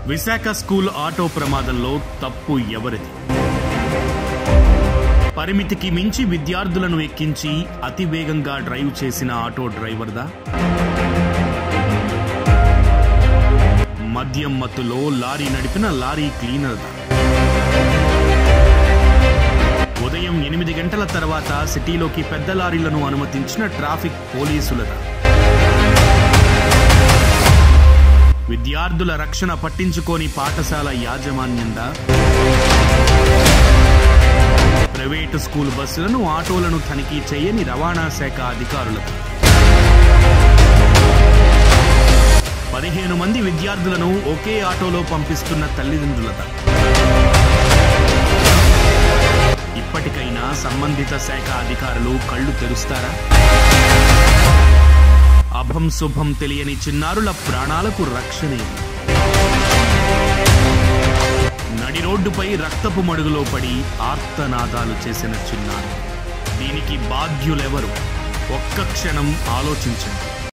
Visakha school auto ప్రమాదంలో తప్పు ఎవరిది పరిమితికి మించి విద్యార్థులను ఎక్కించి అతి వేగంగా డ్రైవ్ చేసిన ఆటో డ్రైవర్దా మద్యం మత్తులో లారీ నడిపిన లారీ క్లీనర్దా ఉదయం ఎనిమిది గంటల తర్వాత సిటీలోకి పెద్ద లారీలను అనుమతించిన ట్రాఫిక్ పోలీసులదా విద్యార్థుల రక్షణ పట్టించుకోని పాఠశాల యాజమాన్యందా ప్రైవేటు స్కూల్ బస్సులను ఆటోలను తనిఖీ చేయని రవాణా శాఖ అధికారులకు పదిహేను మంది విద్యార్థులను ఒకే ఆటోలో పంపిస్తున్న తల్లిదండ్రులత ఇప్పటికైనా సంబంధిత శాఖ అధికారులు కళ్ళు తెరుస్తారా అభం శుభం తెలియని చిన్నారుల ప్రాణాలకు రక్షణే నడి రోడ్డుపై రక్తపు మడుగులో పడి ఆర్తనాదాలు చేసిన చిన్నారు దీనికి బాధ్యులెవరు ఒక్క క్షణం ఆలోచించండి